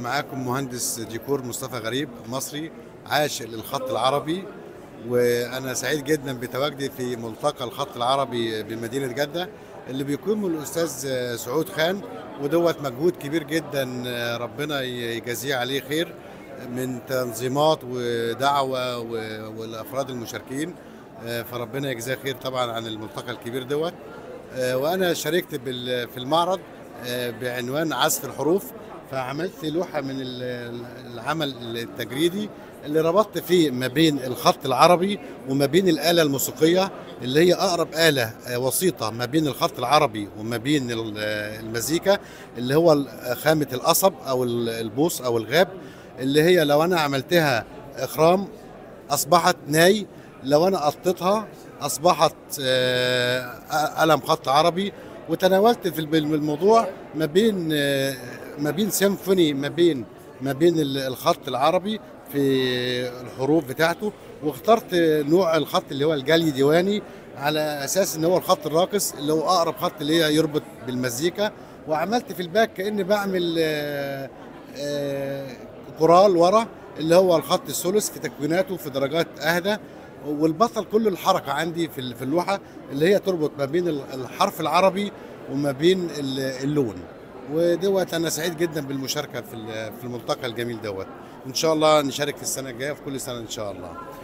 معاكم مهندس ديكور مصطفى غريب مصري عاشق للخط العربي وانا سعيد جدا بتواجدي في ملتقى الخط العربي بمدينه جده اللي بيقومه الاستاذ سعود خان ودوت مجهود كبير جدا ربنا يجازيه عليه خير من تنظيمات ودعوه والافراد المشاركين فربنا يجزاه خير طبعا عن الملتقى الكبير دوت وانا شاركت في المعرض بعنوان عزف الحروف فعملت لوحه من العمل التجريدي اللي ربطت فيه ما بين الخط العربي وما بين الآلة الموسيقية اللي هي أقرب آلة وسيطة ما بين الخط العربي وما بين المزيكا اللي هو خامة القصب أو البوص أو الغاب اللي هي لو أنا عملتها إخرام أصبحت ناي لو أنا قطتها أصبحت قلم خط عربي وتناولت في الموضوع ما بين ما بين سيمفوني ما بين ما بين الخط العربي في الحروف بتاعته واخترت نوع الخط اللي هو الجالي ديواني على اساس ان هو الخط الراقص اللي هو اقرب خط اللي هي يربط بالمزيكا وعملت في الباك كاني بعمل كورال ورا اللي هو الخط الثلث في تكويناته في درجات اهدى والبطل كل الحركه عندي في اللوحه اللي هي تربط ما بين الحرف العربي وما بين اللون ودوت انا سعيد جدا بالمشاركه في في الملتقى الجميل دوت ان شاء الله نشارك في السنه الجايه في كل سنه ان شاء الله